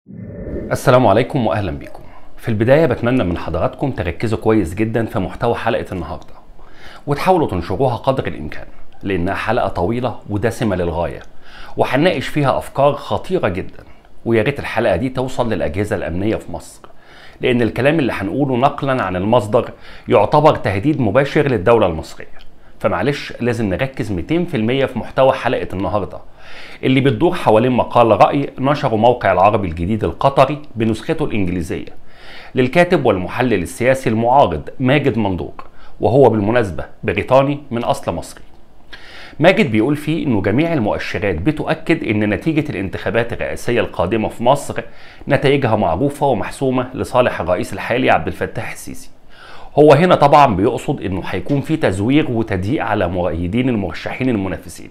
السلام عليكم واهلا بكم في البدايه بتمنى من حضراتكم تركزوا كويس جدا في محتوى حلقه النهارده وتحاولوا تنشروها قدر الامكان لانها حلقه طويله ودسمه للغايه وهنناقش فيها افكار خطيره جدا ويا ريت الحلقه دي توصل للاجهزه الامنيه في مصر لان الكلام اللي هنقوله نقلا عن المصدر يعتبر تهديد مباشر للدوله المصريه فمعلش لازم نركز 200% في محتوى حلقه النهارده اللي بتدور حوالين مقال رأي نشره موقع العربي الجديد القطري بنسخته الإنجليزية للكاتب والمحلل السياسي المعارض ماجد مندور وهو بالمناسبة بريطاني من أصل مصري ماجد بيقول فيه انه جميع المؤشرات بتؤكد ان نتيجة الانتخابات الرئاسية القادمة في مصر نتائجها معروفة ومحسومة لصالح الرئيس الحالي عبد الفتاح السيسي هو هنا طبعا بيقصد انه هيكون في تزوير وتضييق على مؤيدين المرشحين المنافسين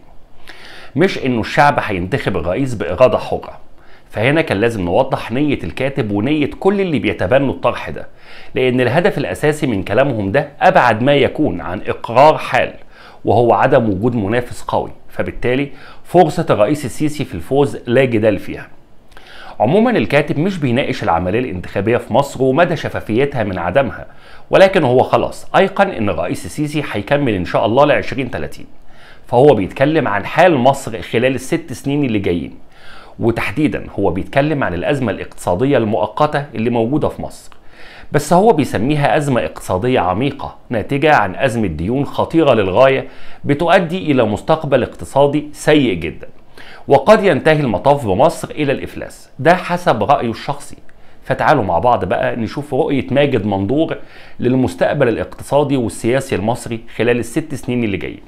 مش انه الشعب هينتخب الرئيس باراده حره فهنا كان لازم نوضح نية الكاتب ونية كل اللي بيتبنوا الطرح ده لأن الهدف الأساسي من كلامهم ده أبعد ما يكون عن إقرار حال وهو عدم وجود منافس قوي فبالتالي فرصة الرئيس السيسي في الفوز لا جدال فيها عموما الكاتب مش بيناقش العملية الانتخابية في مصر ومدى شفافيتها من عدمها ولكن هو خلاص أيقن أن الرئيس السيسي هيكمل إن شاء الله ل 2030 فهو بيتكلم عن حال مصر خلال الست سنين اللي جايين وتحديدا هو بيتكلم عن الأزمة الاقتصادية المؤقتة اللي موجودة في مصر بس هو بيسميها أزمة اقتصادية عميقة ناتجة عن أزمة ديون خطيرة للغاية بتؤدي إلى مستقبل اقتصادي سيء جدا وقد ينتهي المطاف بمصر إلى الإفلاس ده حسب رأيه الشخصي فتعالوا مع بعض بقى نشوف رؤية ماجد مندور للمستقبل الاقتصادي والسياسي المصري خلال الست سنين اللي جايين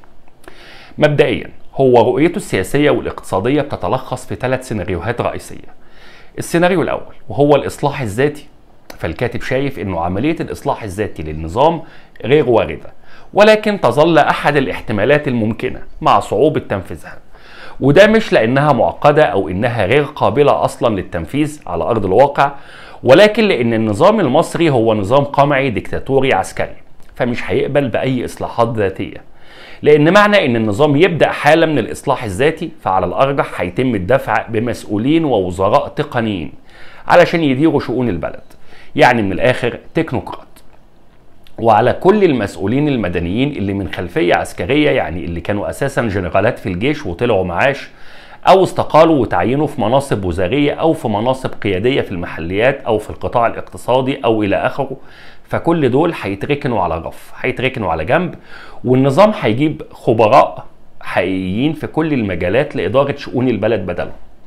مبدئيا هو رؤيته السياسية والاقتصادية بتتلخص في ثلاث سيناريوهات رئيسية السيناريو الأول وهو الإصلاح الذاتي فالكاتب شايف أنه عملية الإصلاح الذاتي للنظام غير واردة ولكن تظل أحد الاحتمالات الممكنة مع صعوبة تنفيذها وده مش لأنها معقدة أو إنها غير قابلة أصلا للتنفيذ على أرض الواقع ولكن لأن النظام المصري هو نظام قمعي ديكتاتوري عسكري فمش هيقبل بأي إصلاحات ذاتية لان معنى ان النظام يبدا حاله من الاصلاح الذاتي فعلى الارجح هيتم الدفع بمسؤولين ووزراء تقنيين علشان يديروا شؤون البلد يعني من الاخر تكنوقراط وعلى كل المسؤولين المدنيين اللي من خلفيه عسكريه يعني اللي كانوا اساسا جنرالات في الجيش وطلعوا معاش او استقالوا وتعينوا في مناصب وزاريه او في مناصب قياديه في المحليات او في القطاع الاقتصادي او الى اخره فكل دول هيتركنوا على رف هيتركنوا على جنب والنظام هيجيب خبراء حقيقيين في كل المجالات لإدارة شؤون البلد بدلهم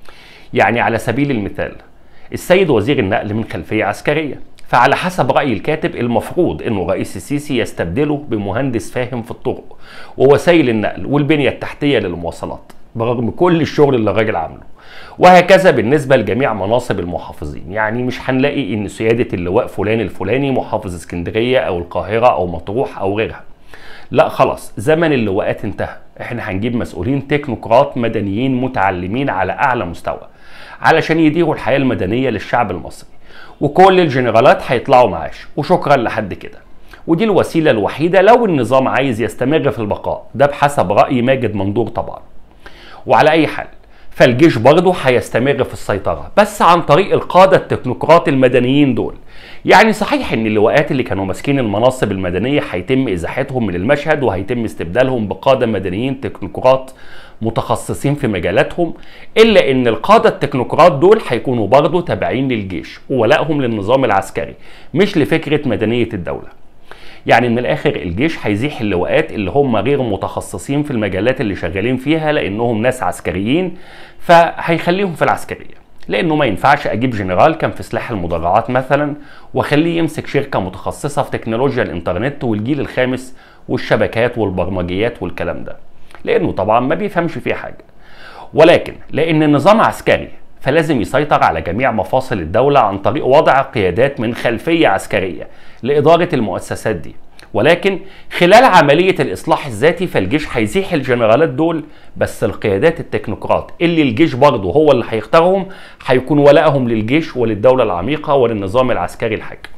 يعني على سبيل المثال السيد وزير النقل من خلفية عسكرية فعلى حسب رأي الكاتب المفروض أنه رئيس السيسي يستبدله بمهندس فاهم في الطرق ووسائل النقل والبنية التحتية للمواصلات برغم كل الشغل اللي الراجل عامله وهكذا بالنسبة لجميع مناصب المحافظين يعني مش هنلاقي ان سيادة اللواء فلان الفلاني محافظ اسكندرية او القاهرة او مطروح او غيرها لا خلاص زمن اللواءات انتهى احنا هنجيب مسؤولين تكنوقراط مدنيين متعلمين على اعلى مستوى علشان يديروا الحياة المدنية للشعب المصري وكل الجنرالات هيطلعوا معاش وشكرا لحد كده ودي الوسيلة الوحيدة لو النظام عايز يستمر في البقاء ده بحسب رأي ماجد مندور طبعا وعلى اي حال فالجيش برضه هيستمر في السيطرة بس عن طريق القادة التكنوقراط المدنيين دول يعني صحيح ان اللواءات اللي كانوا ماسكين المناصب المدنية هيتم ازاحتهم من المشهد وهيتم استبدالهم بقادة مدنيين تكنوقراط متخصصين في مجالاتهم الا ان القادة التكنوقراط دول هيكونوا برضه تابعين للجيش وولائهم للنظام العسكري مش لفكرة مدنية الدولة يعني من الاخر الجيش هيزيح اللواءات اللي هم غير متخصصين في المجالات اللي شغالين فيها لانهم ناس عسكريين فهيخليهم في العسكريه لانه ما ينفعش اجيب جنرال كان في سلاح المدرعات مثلا واخليه يمسك شركه متخصصه في تكنولوجيا الانترنت والجيل الخامس والشبكات والبرمجيات والكلام ده لانه طبعا ما بيفهمش فيه حاجه ولكن لان النظام عسكري فلازم يسيطر على جميع مفاصل الدولة عن طريق وضع قيادات من خلفية عسكرية لإدارة المؤسسات دي ولكن خلال عملية الإصلاح الذاتي فالجيش هيزيح الجنرالات دول بس القيادات التكنوقراط اللي الجيش برضه هو اللي هيختارهم هيكون ولائهم للجيش وللدولة العميقة وللنظام العسكري الحاكم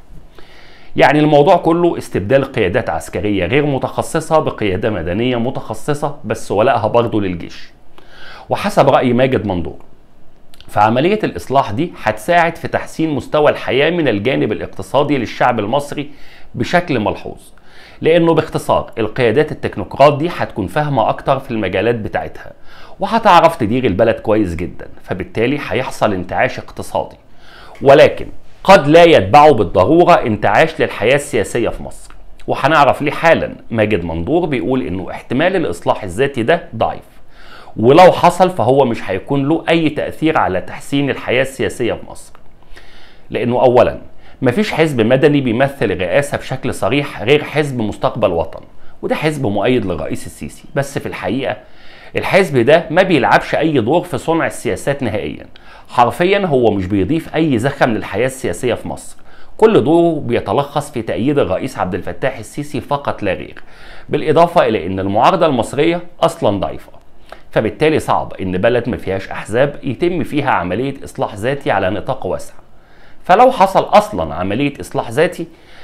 يعني الموضوع كله استبدال قيادات عسكرية غير متخصصة بقيادة مدنية متخصصة بس ولائها برضه للجيش وحسب رأي ماجد مندور فعملية الإصلاح دي هتساعد في تحسين مستوى الحياة من الجانب الاقتصادي للشعب المصري بشكل ملحوظ لأنه باختصار القيادات التكنوقراط دي هتكون فاهمة أكتر في المجالات بتاعتها وهتعرف تدير البلد كويس جدا فبالتالي هيحصل انتعاش اقتصادي ولكن قد لا يتبعه بالضرورة انتعاش للحياة السياسية في مصر وهنعرف ليه حالا ماجد مندور بيقول انه احتمال الاصلاح الذاتي ده ضعيف ولو حصل فهو مش هيكون له اي تاثير على تحسين الحياه السياسيه في مصر لانه اولا مفيش حزب مدني بيمثل الرئاسه بشكل صريح غير حزب مستقبل وطن وده حزب مؤيد للرئيس السيسي بس في الحقيقه الحزب ده ما بيلعبش اي دور في صنع السياسات نهائيا حرفيا هو مش بيضيف اي زخم للحياه السياسيه في مصر كل دوره بيتلخص في تأييد الرئيس عبد الفتاح السيسي فقط لا غير بالإضافة إلى أن المعارضة المصرية أصلا ضعيفة فبالتالي صعب أن بلد ما فيهاش أحزاب يتم فيها عملية إصلاح ذاتي على نطاق واسع فلو حصل أصلا عملية إصلاح ذاتي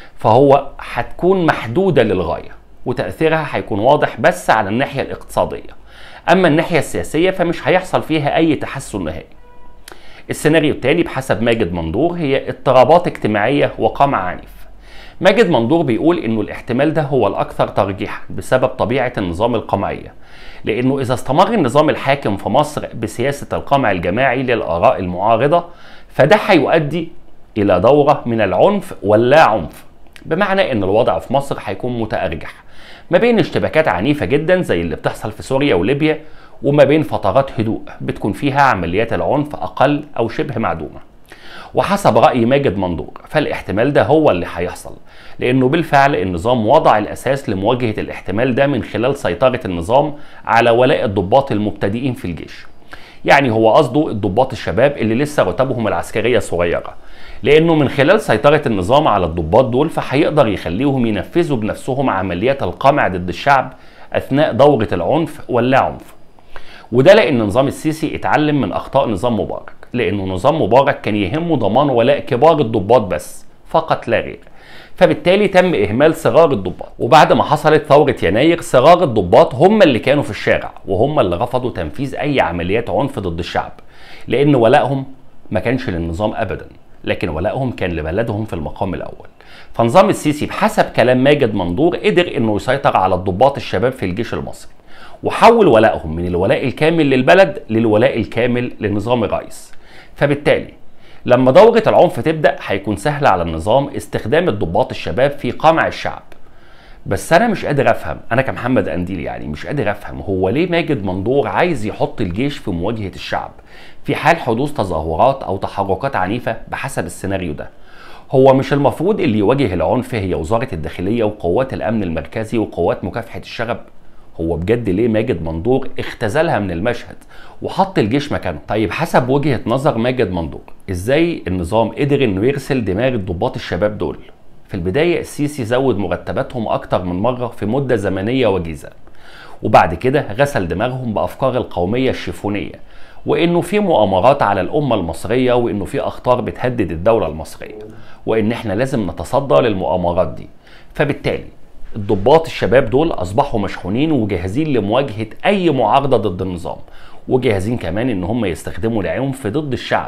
فهو هتكون محدودة للغاية وتأثيرها هيكون واضح بس على الناحية الاقتصادية أما الناحية السياسية فمش هيحصل فيها أي تحسن نهائي السيناريو الثاني بحسب ماجد مندور هي اضطرابات اجتماعية وقمع عنيف ماجد مندور بيقول انه الاحتمال ده هو الاكثر ترجيحا بسبب طبيعة النظام القمعية لانه اذا استمر النظام الحاكم في مصر بسياسة القمع الجماعي للاراء المعارضة فده هيؤدي الى دورة من العنف واللا عنف بمعنى ان الوضع في مصر هيكون متأرجح ما بين اشتباكات عنيفة جدا زي اللي بتحصل في سوريا وليبيا وما بين فترات هدوء بتكون فيها عمليات العنف أقل أو شبه معدومة وحسب رأي ماجد مندور فالاحتمال ده هو اللي هيحصل لأنه بالفعل النظام وضع الأساس لمواجهة الاحتمال ده من خلال سيطرة النظام على ولاء الضباط المبتدئين في الجيش يعني هو قصده الضباط الشباب اللي لسه رتبهم العسكرية صغيرة لأنه من خلال سيطرة النظام على الضباط دول فهيقدر يخليهم ينفذوا بنفسهم عمليات القمع ضد الشعب أثناء دورة العنف واللا عنف وده لان نظام السيسي اتعلم من اخطاء نظام مبارك لانه نظام مبارك كان يهمه ضمان ولاء كبار الضباط بس فقط لا غير فبالتالي تم اهمال صغار الضباط وبعد ما حصلت ثوره يناير صغار الضباط هم اللي كانوا في الشارع وهم اللي رفضوا تنفيذ اي عمليات عنف ضد الشعب لان ولائهم ما كانش للنظام ابدا لكن ولائهم كان لبلدهم في المقام الاول فنظام السيسي بحسب كلام ماجد مندور قدر انه يسيطر على الضباط الشباب في الجيش المصري وحول ولائهم من الولاء الكامل للبلد للولاء الكامل لنظام الرئيس فبالتالي لما دورة العنف تبدأ هيكون سهل على النظام استخدام الضباط الشباب في قمع الشعب بس انا مش قادر افهم انا كمحمد قنديل يعني مش قادر افهم هو ليه ماجد مندور عايز يحط الجيش في مواجهه الشعب في حال حدوث تظاهرات او تحركات عنيفه بحسب السيناريو ده هو مش المفروض اللي يواجه العنف هي وزاره الداخليه وقوات الامن المركزي وقوات مكافحه الشغب هو بجد ليه ماجد مندور اختزلها من المشهد وحط الجيش مكانه طيب حسب وجهة نظر ماجد مندور ازاي النظام قدر انه يرسل دماغ الضباط الشباب دول في البداية السيسي زود مرتباتهم أكتر من مرة في مدة زمنية وجيزة وبعد كده غسل دماغهم بأفكار القومية الشيفونية وإنه في مؤامرات على الأمة المصرية وإنه في أخطار بتهدد الدولة المصرية وإن إحنا لازم نتصدى للمؤامرات دي فبالتالي الضباط الشباب دول اصبحوا مشحونين وجاهزين لمواجهه اي معارضه ضد النظام وجاهزين كمان ان هم يستخدموا العنف ضد الشعب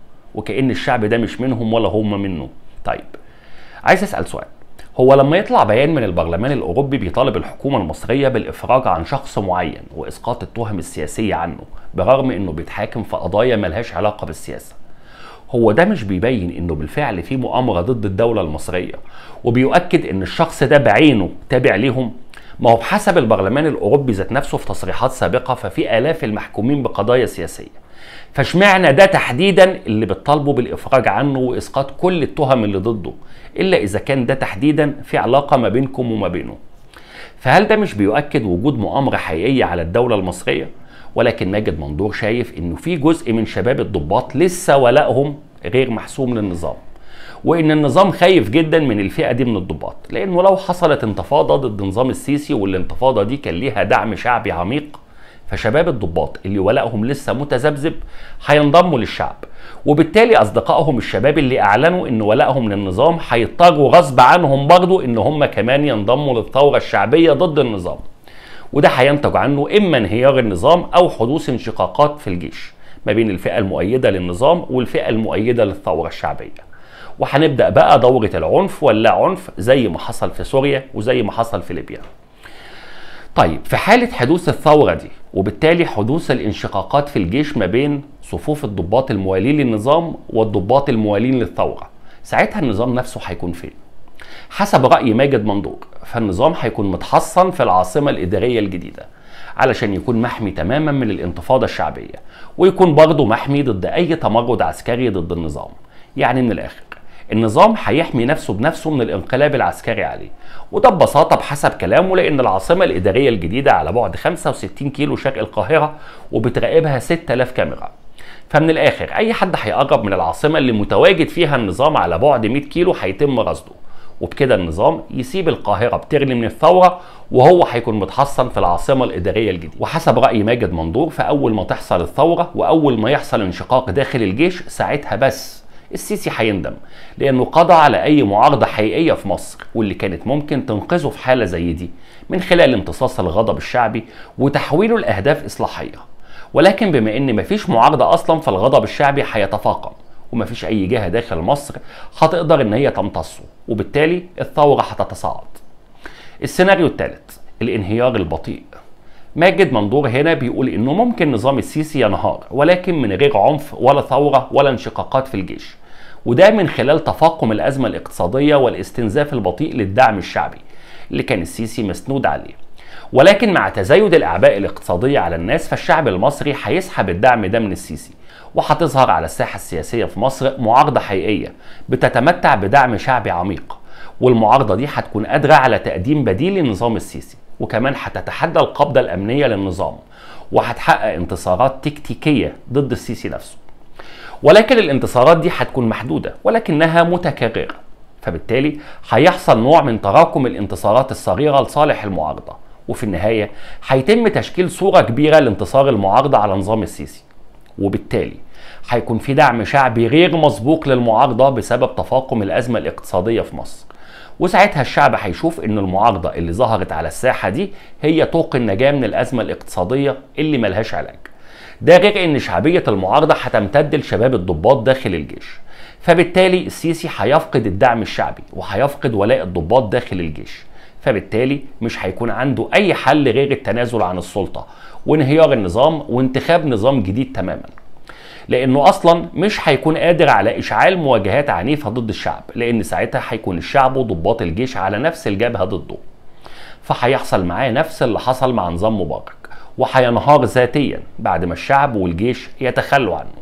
وكأن الشعب ده مش منهم ولا هم منه طيب عايز اسال سؤال هو لما يطلع بيان من البرلمان الاوروبي بيطالب الحكومه المصريه بالافراج عن شخص معين واسقاط التهم السياسيه عنه برغم انه بيتحاكم في قضايا ملهاش علاقه بالسياسه هو ده مش بيبين انه بالفعل في مؤامره ضد الدوله المصريه وبيؤكد ان الشخص ده بعينه تابع ليهم ما هو بحسب البرلمان الاوروبي ذات نفسه في تصريحات سابقه ففي الاف المحكومين بقضايا سياسيه فاشمعنى ده تحديدا اللي بتطالبوا بالافراج عنه واسقاط كل التهم اللي ضده الا اذا كان ده تحديدا في علاقه ما بينكم وما بينه فهل ده مش بيؤكد وجود مؤامره حقيقيه على الدوله المصريه ولكن ماجد مندور شايف انه في جزء من شباب الضباط لسه ولائهم غير محسوم للنظام وان النظام خايف جدا من الفئه دي من الضباط لانه لو حصلت انتفاضه ضد نظام السيسي والانتفاضه دي كان ليها دعم شعبي عميق فشباب الضباط اللي ولائهم لسه متذبذب هينضموا للشعب وبالتالي اصدقائهم الشباب اللي اعلنوا ان ولائهم للنظام هيضطروا غصب عنهم برضه ان هم كمان ينضموا للثوره الشعبيه ضد النظام وده هينتج عنه اما انهيار النظام او حدوث انشقاقات في الجيش ما بين الفئة المؤيدة للنظام والفئة المؤيدة للثورة الشعبية وهنبدأ بقى دورة العنف ولا عنف زي ما حصل في سوريا وزي ما حصل في ليبيا طيب في حالة حدوث الثورة دي وبالتالي حدوث الانشقاقات في الجيش ما بين صفوف الضباط الموالين للنظام والضباط الموالين للثورة ساعتها النظام نفسه هيكون فين؟ حسب رأي ماجد مندور فالنظام هيكون متحصن في العاصمة الإدارية الجديدة علشان يكون محمي تماما من الانتفاضة الشعبية ويكون برضه محمي ضد أي تمرد عسكري ضد النظام يعني من الآخر النظام هيحمي نفسه بنفسه من الانقلاب العسكري عليه وده ببساطة بحسب كلامه لأن العاصمة الإدارية الجديدة على بعد 65 كيلو شرق القاهرة وبتراقبها 6000 كاميرا فمن الآخر أي حد هيقرب من العاصمة اللي متواجد فيها النظام على بعد 100 كيلو هيتم رصده وبكده النظام يسيب القاهرة بترلي من الثورة وهو هيكون متحصن في العاصمة الإدارية الجديدة وحسب رأي ماجد مندور فأول ما تحصل الثورة وأول ما يحصل انشقاق داخل الجيش ساعتها بس السيسي هيندم لانه قضى على اي معارضه حقيقيه في مصر واللي كانت ممكن تنقذه في حاله زي دي من خلال امتصاص الغضب الشعبي وتحويله لاهداف اصلاحيه ولكن بما ان مفيش معارضه اصلا فالغضب الشعبي هيتفاقم ومفيش اي جهه داخل مصر هتقدر ان هي تمتصه وبالتالي الثوره هتتصاعد السيناريو الثالث الانهيار البطيء ماجد مندور هنا بيقول انه ممكن نظام السيسي ينهار ولكن من غير عنف ولا ثوره ولا انشقاقات في الجيش وده من خلال تفاقم الازمه الاقتصاديه والاستنزاف البطيء للدعم الشعبي اللي كان السيسي مسنود عليه ولكن مع تزايد الاعباء الاقتصاديه على الناس فالشعب المصري هيسحب الدعم ده من السيسي وهتظهر على الساحه السياسيه في مصر معارضه حقيقيه بتتمتع بدعم شعبي عميق والمعارضه دي هتكون قادره على تقديم بديل لنظام السيسي وكمان هتتحدى القبضه الامنيه للنظام وهتحقق انتصارات تكتيكيه ضد السيسي نفسه ولكن الانتصارات دي هتكون محدوده ولكنها متكرره فبالتالي هيحصل نوع من تراكم الانتصارات الصغيره لصالح المعارضه وفي النهايه هيتم تشكيل صوره كبيره لانتصار المعارضه على نظام السيسي وبالتالي هيكون في دعم شعبي غير مسبوق للمعارضه بسبب تفاقم الازمه الاقتصاديه في مصر وساعتها الشعب هيشوف ان المعارضه اللي ظهرت على الساحه دي هي طوق النجاه من الازمه الاقتصاديه اللي ملهاش علاج ده غير ان شعبيه المعارضه هتمتد لشباب الضباط داخل الجيش فبالتالي السيسي هيفقد الدعم الشعبي وهيفقد ولاء الضباط داخل الجيش فبالتالي مش هيكون عنده اي حل غير التنازل عن السلطه وانهيار النظام وانتخاب نظام جديد تماما لانه اصلا مش هيكون قادر على اشعال مواجهات عنيفه ضد الشعب لان ساعتها هيكون الشعب وضباط الجيش على نفس الجبهه ضده فهيحصل معاه نفس اللي حصل مع نظام مبارك وهينهار ذاتيا بعد ما الشعب والجيش يتخلوا عنه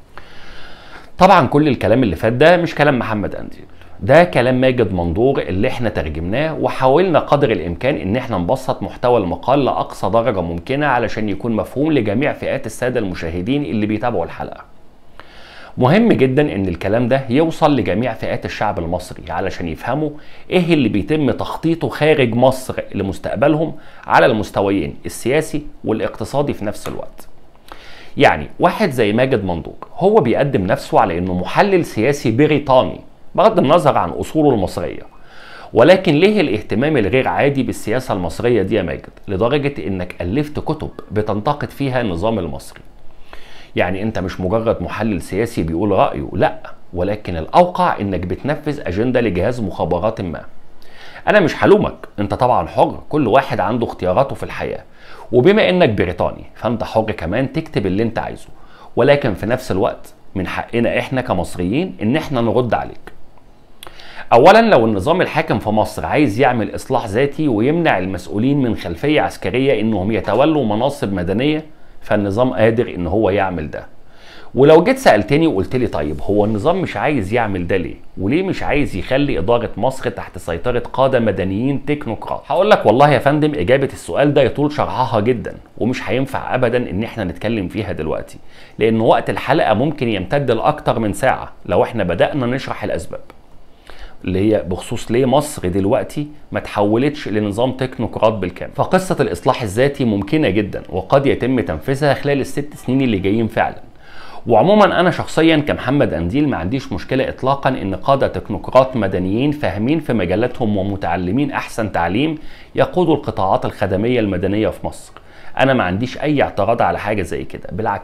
طبعا كل الكلام اللي فات ده مش كلام محمد انديل ده كلام ماجد مندور اللي احنا ترجمناه وحاولنا قدر الامكان ان احنا نبسط محتوى المقال لاقصى درجه ممكنه علشان يكون مفهوم لجميع فئات الساده المشاهدين اللي بيتابعوا الحلقه مهم جدا ان الكلام ده يوصل لجميع فئات الشعب المصري علشان يفهموا ايه اللي بيتم تخطيطه خارج مصر لمستقبلهم على المستويين السياسي والاقتصادي في نفس الوقت يعني واحد زي ماجد مندور هو بيقدم نفسه على انه محلل سياسي بريطاني بغض النظر عن اصوله المصريه ولكن ليه الاهتمام الغير عادي بالسياسه المصريه دي يا ماجد لدرجه انك الفت كتب بتنتقد فيها النظام المصري يعني انت مش مجرد محلل سياسي بيقول رايه لا ولكن الاوقع انك بتنفذ اجنده لجهاز مخابرات ما انا مش هلومك انت طبعا حر كل واحد عنده اختياراته في الحياه وبما انك بريطاني فانت حر كمان تكتب اللي انت عايزه ولكن في نفس الوقت من حقنا احنا كمصريين ان احنا نرد عليك اولا لو النظام الحاكم في مصر عايز يعمل اصلاح ذاتي ويمنع المسؤولين من خلفيه عسكريه انهم يتولوا مناصب مدنيه فالنظام قادر ان هو يعمل ده ولو جيت سالتني وقلت لي طيب هو النظام مش عايز يعمل ده ليه وليه مش عايز يخلي اداره مصر تحت سيطره قاده مدنيين تكنوقراط هقول لك والله يا فندم اجابه السؤال ده يطول شرحها جدا ومش هينفع ابدا ان احنا نتكلم فيها دلوقتي لان وقت الحلقه ممكن يمتد لاكتر من ساعه لو احنا بدانا نشرح الاسباب اللي هي بخصوص ليه مصر دلوقتي ما تحولتش لنظام تكنوقراط بالكامل فقصة الإصلاح الذاتي ممكنة جدا وقد يتم تنفيذها خلال الست سنين اللي جايين فعلا وعموما انا شخصيا كمحمد انديل ما عنديش مشكله اطلاقا ان قاده تكنوقراط مدنيين فاهمين في مجالاتهم ومتعلمين احسن تعليم يقودوا القطاعات الخدميه المدنيه في مصر انا ما عنديش اي اعتراض على حاجه زي كده بالعكس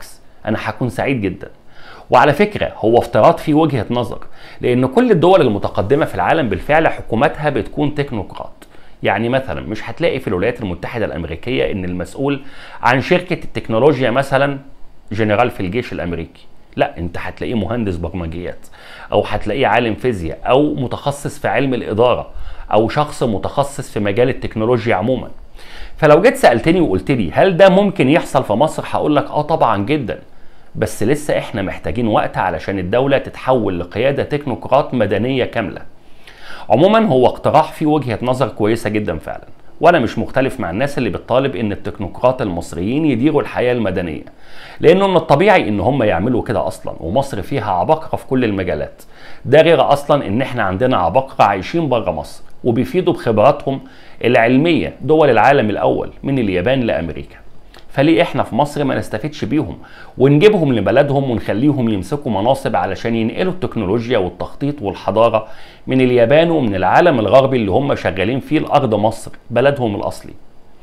انا هكون سعيد جدا وعلى فكره هو افتراض فيه وجهه نظر لان كل الدول المتقدمه في العالم بالفعل حكوماتها بتكون تكنوقراط يعني مثلا مش هتلاقي في الولايات المتحده الامريكيه ان المسؤول عن شركه التكنولوجيا مثلا جنرال في الجيش الامريكي لا انت هتلاقيه مهندس برمجيات او هتلاقيه عالم فيزياء او متخصص في علم الاداره او شخص متخصص في مجال التكنولوجيا عموما فلو جيت سالتني وقلت لي هل ده ممكن يحصل في مصر هقول لك اه طبعا جدا بس لسه احنا محتاجين وقت علشان الدوله تتحول لقياده تكنوقراط مدنيه كامله عموما هو اقتراح فيه وجهه نظر كويسه جدا فعلا وانا مش مختلف مع الناس اللي بتطالب ان التكنوقراط المصريين يديروا الحياه المدنيه لانه من الطبيعي ان هم يعملوا كده اصلا ومصر فيها عباقره في كل المجالات ده غير اصلا ان احنا عندنا عباقره عايشين بره مصر وبيفيدوا بخبراتهم العلميه دول العالم الاول من اليابان لامريكا فليه احنا في مصر ما نستفدش بيهم ونجيبهم لبلدهم ونخليهم يمسكوا مناصب علشان ينقلوا التكنولوجيا والتخطيط والحضاره من اليابان ومن العالم الغربي اللي هم شغالين فيه الارض مصر بلدهم الاصلي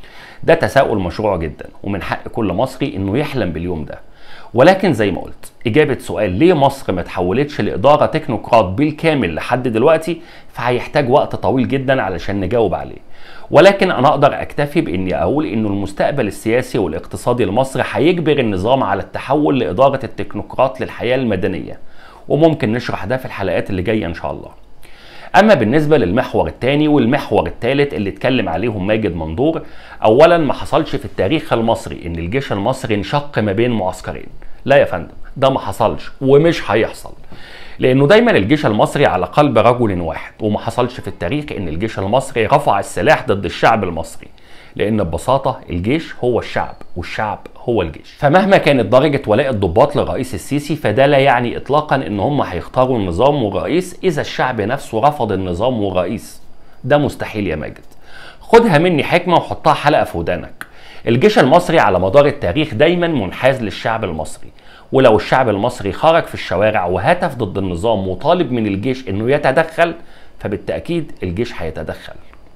ده تساؤل مشروع جدا ومن حق كل مصري انه يحلم باليوم ده ولكن زي ما قلت إجابة سؤال ليه مصر ما تحولتش لإدارة تكنوقراط بالكامل لحد دلوقتي فهيحتاج وقت طويل جدا علشان نجاوب عليه ولكن أنا أقدر أكتفي بإني أقول إنه المستقبل السياسي والاقتصادي لمصر هيجبر النظام على التحول لإدارة التكنوقراط للحياة المدنية وممكن نشرح ده في الحلقات اللي جاية إن شاء الله اما بالنسبه للمحور الثاني والمحور الثالث اللي اتكلم عليهم ماجد مندور اولا ما حصلش في التاريخ المصري ان الجيش المصري انشق ما بين معسكرين لا يا فندم ده ما حصلش ومش هيحصل لانه دايما الجيش المصري على قلب رجل واحد وما حصلش في التاريخ ان الجيش المصري رفع السلاح ضد الشعب المصري لان ببساطه الجيش هو الشعب والشعب هو الجيش فمهما كانت درجه ولاء الضباط للرئيس السيسي فده لا يعني اطلاقا ان هم هيختاروا النظام والرئيس اذا الشعب نفسه رفض النظام والرئيس ده مستحيل يا ماجد خدها مني حكمه وحطها حلقه في ودانك الجيش المصري على مدار التاريخ دايما منحاز للشعب المصري ولو الشعب المصري خرج في الشوارع وهتف ضد النظام وطالب من الجيش انه يتدخل فبالتاكيد الجيش هيتدخل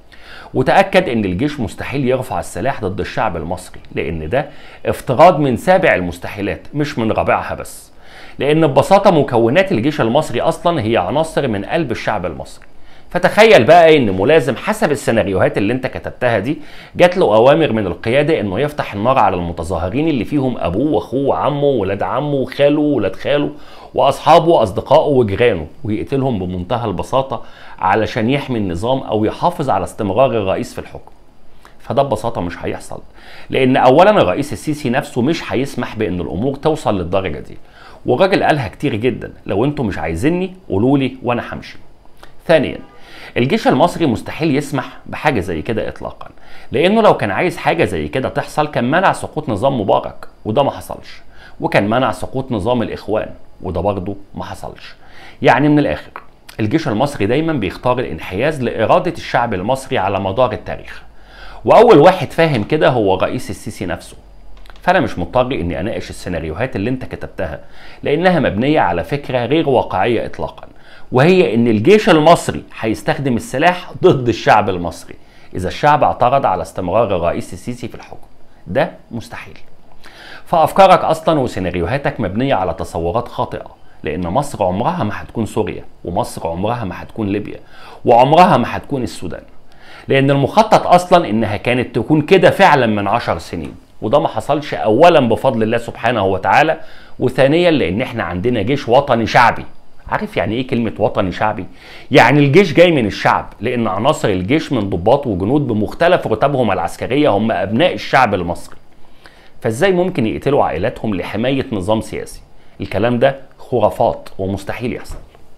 وتأكد ان الجيش مستحيل يرفع السلاح ضد الشعب المصري لان ده افتراض من سابع المستحيلات مش من رابعها بس لان ببساطة مكونات الجيش المصري اصلا هي عناصر من قلب الشعب المصري فتخيل بقى ان ملازم حسب السيناريوهات اللي انت كتبتها دي جات له اوامر من القياده انه يفتح النار على المتظاهرين اللي فيهم ابوه واخوه وعمه وولاد عمه وخاله وولاد خاله واصحابه واصدقائه وجيرانه ويقتلهم بمنتهى البساطه علشان يحمي النظام او يحافظ على استمرار الرئيس في الحكم فده ببساطه مش هيحصل لان اولا الرئيس السيسي نفسه مش هيسمح بان الامور توصل للدرجه دي والراجل قالها كتير جدا لو انتم مش عايزيني قولوا لي وانا همشي ثانيا الجيش المصري مستحيل يسمح بحاجه زي كده اطلاقا لانه لو كان عايز حاجه زي كده تحصل كان منع سقوط نظام مبارك وده ما حصلش وكان منع سقوط نظام الاخوان وده برضه ما حصلش يعني من الاخر الجيش المصري دايما بيختار الانحياز لاراده الشعب المصري على مدار التاريخ واول واحد فاهم كده هو الرئيس السيسي نفسه فانا مش مضطر اني اناقش السيناريوهات اللي انت كتبتها لانها مبنيه على فكره غير واقعيه اطلاقا وهي ان الجيش المصري هيستخدم السلاح ضد الشعب المصري اذا الشعب اعترض على استمرار الرئيس السيسي في الحكم ده مستحيل فافكارك اصلا وسيناريوهاتك مبنيه على تصورات خاطئه لان مصر عمرها ما هتكون سوريا ومصر عمرها ما هتكون ليبيا وعمرها ما هتكون السودان لان المخطط اصلا انها كانت تكون كده فعلا من عشر سنين وده ما حصلش اولا بفضل الله سبحانه وتعالى وثانيا لان احنا عندنا جيش وطني شعبي عارف يعني ايه كلمة وطني شعبي؟ يعني الجيش جاي من الشعب لأن عناصر الجيش من ضباط وجنود بمختلف رتبهم العسكرية هم أبناء الشعب المصري. فازاي ممكن يقتلوا عائلاتهم لحماية نظام سياسي؟ الكلام ده خرافات ومستحيل يحصل.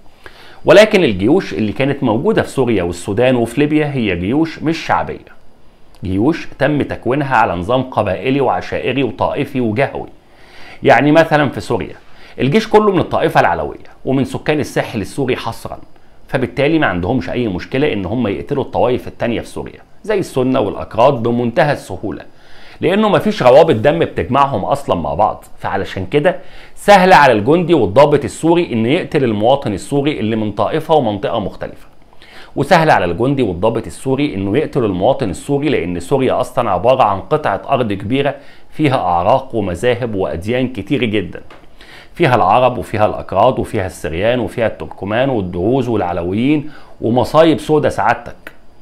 ولكن الجيوش اللي كانت موجودة في سوريا والسودان وفي ليبيا هي جيوش مش شعبية. جيوش تم تكوينها على نظام قبائلي وعشائري وطائفي وجهوي. يعني مثلا في سوريا الجيش كله من الطائفة العلوية ومن سكان الساحل السوري حصرا فبالتالي ما عندهمش أي مشكلة إن هم يقتلوا الطوائف التانية في سوريا زي السنة والأكراد بمنتهى السهولة لأنه مفيش روابط دم بتجمعهم أصلا مع بعض فعلشان كده سهل على الجندي والضابط السوري إنه يقتل المواطن السوري اللي من طائفة ومنطقة مختلفة وسهل على الجندي والضابط السوري انه يقتل المواطن السوري لان سوريا اصلا عباره عن قطعه ارض كبيره فيها اعراق ومذاهب واديان كتير جدا فيها العرب وفيها الاكراد وفيها السريان وفيها التركمان والدروز والعلويين ومصايب سودة سعادتك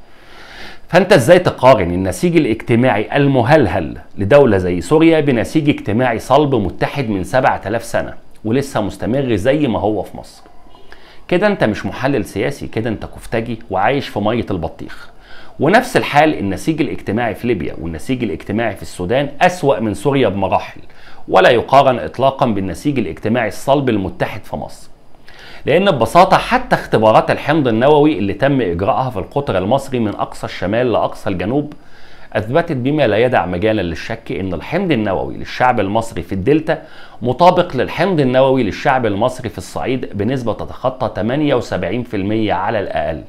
فانت ازاي تقارن النسيج الاجتماعي المهلهل لدولة زي سوريا بنسيج اجتماعي صلب متحد من 7000 سنة ولسه مستمر زي ما هو في مصر كده انت مش محلل سياسي كده انت كفتجي وعايش في مية البطيخ ونفس الحال النسيج الاجتماعي في ليبيا والنسيج الاجتماعي في السودان أسوأ من سوريا بمراحل ولا يقارن إطلاقا بالنسيج الاجتماعي الصلب المتحد في مصر لأن ببساطة حتى اختبارات الحمض النووي اللي تم إجراءها في القطر المصري من أقصى الشمال لأقصى الجنوب أثبتت بما لا يدع مجالا للشك أن الحمض النووي للشعب المصري في الدلتا مطابق للحمض النووي للشعب المصري في الصعيد بنسبة تتخطى 78% على الأقل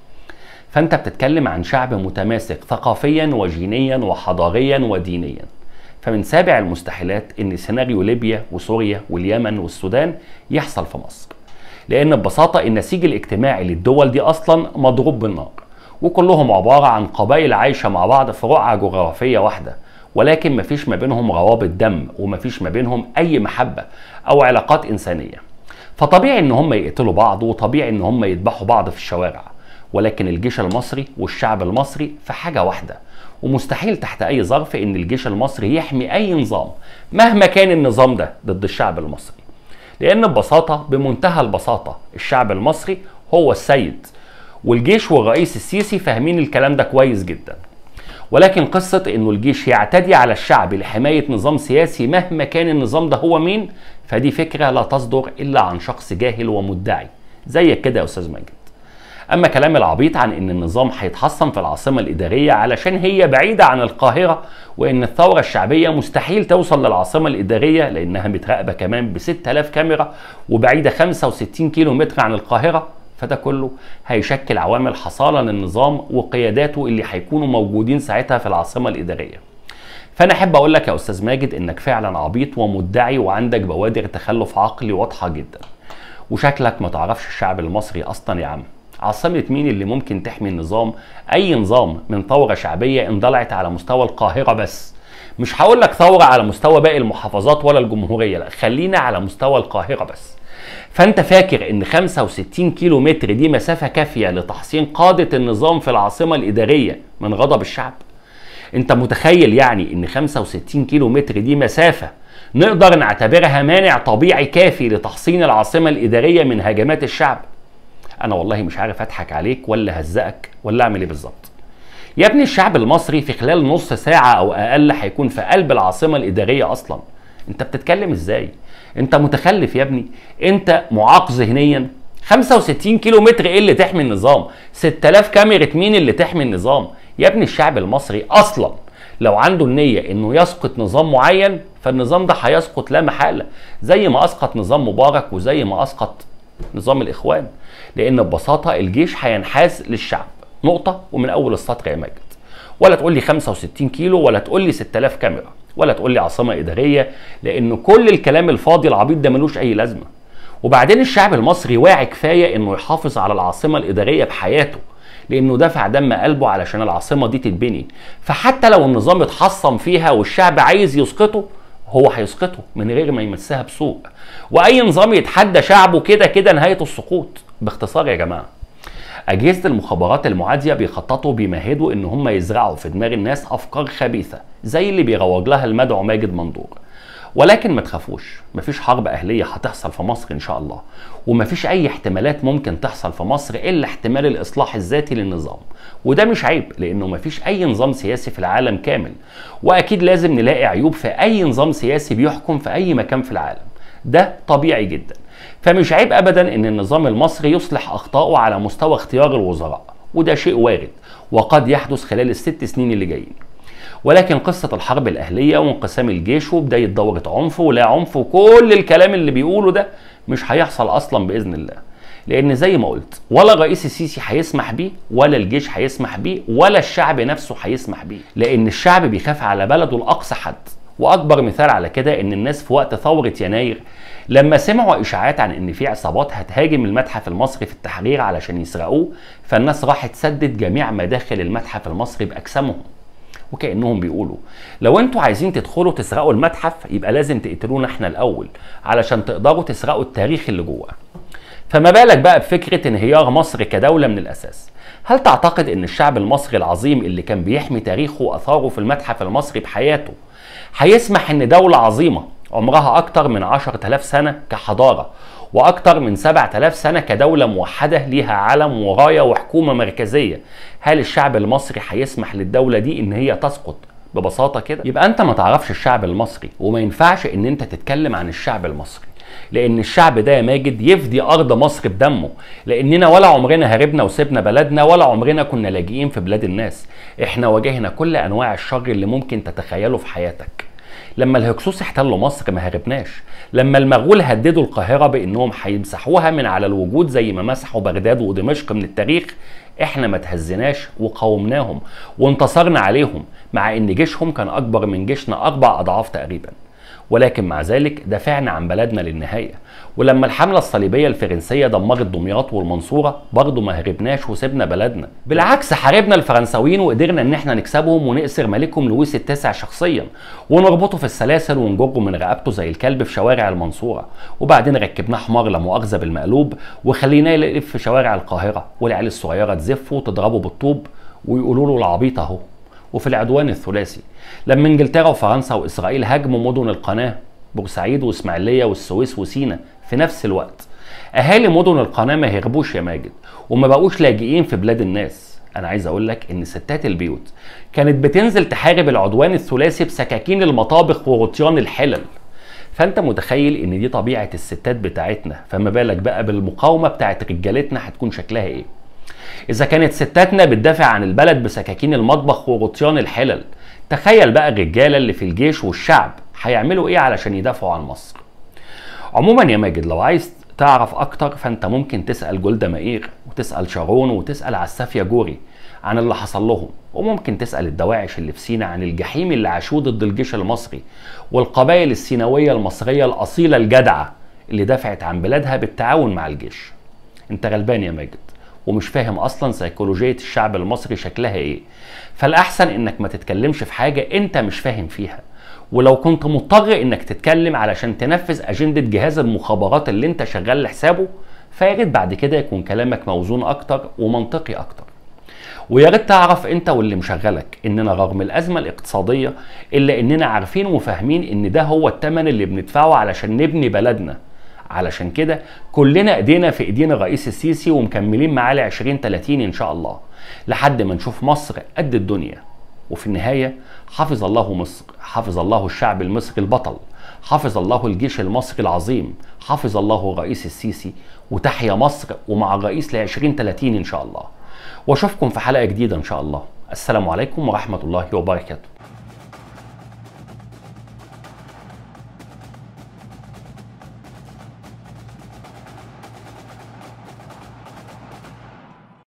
فأنت بتتكلم عن شعب متماسك ثقافيا وجينيا وحضاريا ودينيا فمن سابع المستحيلات ان سيناريو ليبيا وسوريا واليمن والسودان يحصل في مصر لان ببساطه النسيج الاجتماعي للدول دي اصلا مضروب بالنار وكلهم عباره عن قبائل عايشه مع بعض في رقعه جغرافيه واحده ولكن مفيش ما بينهم روابط دم ومفيش ما بينهم اي محبه او علاقات انسانيه فطبيعي ان هم يقتلوا بعض وطبيعي ان هم يذبحوا بعض في الشوارع ولكن الجيش المصري والشعب المصري في حاجه واحده ومستحيل تحت اي ظرف ان الجيش المصري يحمي اي نظام مهما كان النظام ده ضد الشعب المصري لان ببساطه بمنتهى البساطه الشعب المصري هو السيد والجيش والرئيس السيسي فاهمين الكلام ده كويس جدا ولكن قصة انه الجيش يعتدي على الشعب لحماية نظام سياسي مهما كان النظام ده هو مين فدي فكرة لا تصدر الا عن شخص جاهل ومدعي زيك كده يا استاذ ماجد اما كلام العبيط عن ان النظام هيتحصن في العاصمه الاداريه علشان هي بعيده عن القاهره وان الثوره الشعبيه مستحيل توصل للعاصمه الاداريه لانها متراقبه كمان ب 6000 كاميرا وبعيده 65 كيلو متر عن القاهره فده كله هيشكل عوامل حصانه للنظام وقياداته اللي هيكونوا موجودين ساعتها في العاصمه الاداريه فانا احب اقول لك يا استاذ ماجد انك فعلا عبيط ومدعي وعندك بوادر تخلف عقلي واضحه جدا وشكلك ما تعرفش الشعب المصري اصلا يا عم عاصمة مين اللي ممكن تحمي النظام أي نظام من ثورة شعبية اندلعت على مستوى القاهرة بس مش هقول لك ثورة على مستوى باقي المحافظات ولا الجمهورية لا خلينا على مستوى القاهرة بس فانت فاكر ان 65 كيلو متر دي مسافة كافية لتحصين قادة النظام في العاصمة الإدارية من غضب الشعب انت متخيل يعني ان 65 كيلو متر دي مسافة نقدر نعتبرها مانع طبيعي كافي لتحصين العاصمة الإدارية من هجمات الشعب انا والله مش عارف اضحك عليك ولا هزقك ولا اعمل ايه بالظبط يا ابني الشعب المصري في خلال نص ساعة او اقل هيكون في قلب العاصمة الادارية اصلا انت بتتكلم ازاي انت متخلف يا ابني انت معاق ذهنيا 65 كيلو متر ايه اللي تحمي النظام 6000 كاميرا مين اللي تحمي النظام يا ابني الشعب المصري اصلا لو عنده النية انه يسقط نظام معين فالنظام ده هيسقط لا محالة زي ما اسقط نظام مبارك وزي ما اسقط نظام الاخوان لان ببساطه الجيش هينحاز للشعب نقطه ومن اول السطر يا ماجد ولا تقول لي 65 كيلو ولا تقول لي 6000 كاميرا ولا تقول لي عاصمه اداريه لان كل الكلام الفاضي العبيط ده ملوش اي لازمه وبعدين الشعب المصري واعي كفايه انه يحافظ على العاصمه الاداريه بحياته لانه دفع دم قلبه علشان العاصمه دي تتبني فحتى لو النظام اتحصن فيها والشعب عايز يسقطه هو هيسقطه من غير ما يمسها بسوء واي نظام يتحدى شعبه كده كده نهايه السقوط باختصار يا جماعه أجهزة المخابرات المعادية بيخططوا بيمهدوا إن هم يزرعوا في دماغ الناس أفكار خبيثة زي اللي بيروج لها المدعو ماجد مندور ولكن ما تخافوش مفيش حرب أهلية هتحصل في مصر إن شاء الله ومفيش أي احتمالات ممكن تحصل في مصر إلا احتمال الإصلاح الذاتي للنظام وده مش عيب لأنه مفيش أي نظام سياسي في العالم كامل وأكيد لازم نلاقي عيوب في أي نظام سياسي بيحكم في أي مكان في العالم ده طبيعي جدا فمش عيب ابدا ان النظام المصري يصلح اخطائه على مستوى اختيار الوزراء وده شيء وارد وقد يحدث خلال الست سنين اللي جايين ولكن قصة الحرب الأهلية وانقسام الجيش وبداية دورة عنف ولا عنف وكل الكلام اللي بيقوله ده مش هيحصل أصلا بإذن الله لأن زي ما قلت ولا الرئيس السيسي هيسمح بيه ولا الجيش هيسمح بيه ولا الشعب نفسه هيسمح بيه لأن الشعب بيخاف على بلده لأقصى حد واكبر مثال على كده ان الناس في وقت ثوره يناير لما سمعوا اشاعات عن ان في عصابات هتهاجم المتحف المصري في التحرير علشان يسرقوه فالناس راحت سدت جميع مداخل المتحف المصري باجسامهم وكانهم بيقولوا لو انتوا عايزين تدخلوا تسرقوا المتحف يبقى لازم تقتلونا احنا الاول علشان تقدروا تسرقوا التاريخ اللي جوه فما بالك بقى بفكره انهيار مصر كدوله من الاساس هل تعتقد ان الشعب المصري العظيم اللي كان بيحمي تاريخه واثاره في المتحف المصري بحياته هيسمح ان دولة عظيمة عمرها اكتر من 10000 سنة كحضارة واكتر من 7000 سنة كدولة موحدة ليها علم وراية وحكومة مركزية هل الشعب المصري هيسمح للدولة دي ان هي تسقط ببساطة كده يبقى انت ما تعرفش الشعب المصري وما ينفعش ان انت تتكلم عن الشعب المصري لان الشعب ده يا ماجد يفدي ارض مصر بدمه لاننا ولا عمرنا هربنا وسيبنا بلدنا ولا عمرنا كنا لاجئين في بلاد الناس احنا واجهنا كل انواع الشر اللي ممكن تتخيله في حياتك لما الهكسوس احتلوا مصر ما هربناش لما المغول هددوا القاهرة بانهم هيمسحوها من على الوجود زي ما مسحوا بغداد ودمشق من التاريخ احنا ما تهزناش وقاومناهم وانتصرنا عليهم مع ان جيشهم كان اكبر من جيشنا اربع اضعاف تقريبا ولكن مع ذلك دافعنا عن بلدنا للنهاية ولما الحملة الصليبية الفرنسية دمرت دمياط والمنصورة برضه ما هربناش وسيبنا بلدنا بالعكس حاربنا الفرنساويين وقدرنا ان احنا نكسبهم ونأسر ملكهم لويس التاسع شخصيا ونربطه في السلاسل ونجره من رقبته زي الكلب في شوارع المنصورة وبعدين ركبناه حمار لا مؤاخذة بالمقلوب وخليناه يلف في شوارع القاهرة والعيال الصغيرة تزفه وتضربه بالطوب ويقولوا له العبيط اهو وفي العدوان الثلاثي لما انجلترا وفرنسا واسرائيل هاجموا مدن القناه بورسعيد واسماعيليه والسويس وسينا في نفس الوقت اهالي مدن القناه ما هربوش يا ماجد وما بقوش لاجئين في بلاد الناس انا عايز اقول لك ان ستات البيوت كانت بتنزل تحارب العدوان الثلاثي بسكاكين المطابخ وغطيان الحلل فانت متخيل ان دي طبيعه الستات بتاعتنا فما بالك بقى بالمقاومه بتاعت رجالتنا هتكون شكلها ايه اذا كانت ستاتنا بتدافع عن البلد بسكاكين المطبخ وغطيان الحلل تخيل بقى الرجاله اللي في الجيش والشعب هيعملوا ايه علشان يدافعوا عن مصر عموما يا ماجد لو عايز تعرف اكتر فانت ممكن تسال جولدا مائير وتسال شارون وتسال عسافيا جوري عن اللي حصل لهم وممكن تسال الدواعش اللي في سينا عن الجحيم اللي عاشوه ضد الجيش المصري والقبائل السيناويه المصريه الاصيله الجدعه اللي دافعت عن بلادها بالتعاون مع الجيش انت غلبان يا ماجد ومش فاهم اصلا سيكولوجيه الشعب المصري شكلها ايه فالاحسن انك ما تتكلمش في حاجه انت مش فاهم فيها ولو كنت مضطر انك تتكلم علشان تنفذ اجنده جهاز المخابرات اللي انت شغال لحسابه فيا ريت بعد كده يكون كلامك موزون اكتر ومنطقي اكتر ويا ريت تعرف انت واللي مشغلك اننا رغم الازمه الاقتصاديه الا اننا عارفين وفاهمين ان ده هو الثمن اللي بندفعه علشان نبني بلدنا علشان كده كلنا ايدينا في ايدين الرئيس السيسي ومكملين معاه ل 2030 ان شاء الله لحد ما نشوف مصر قد الدنيا وفي النهاية حفظ الله مصر حفظ الله الشعب المصري البطل حفظ الله الجيش المصري العظيم حفظ الله الرئيس السيسي وتحيا مصر ومع الرئيس ل 2030 ان شاء الله واشوفكم في حلقة جديدة ان شاء الله السلام عليكم ورحمة الله وبركاته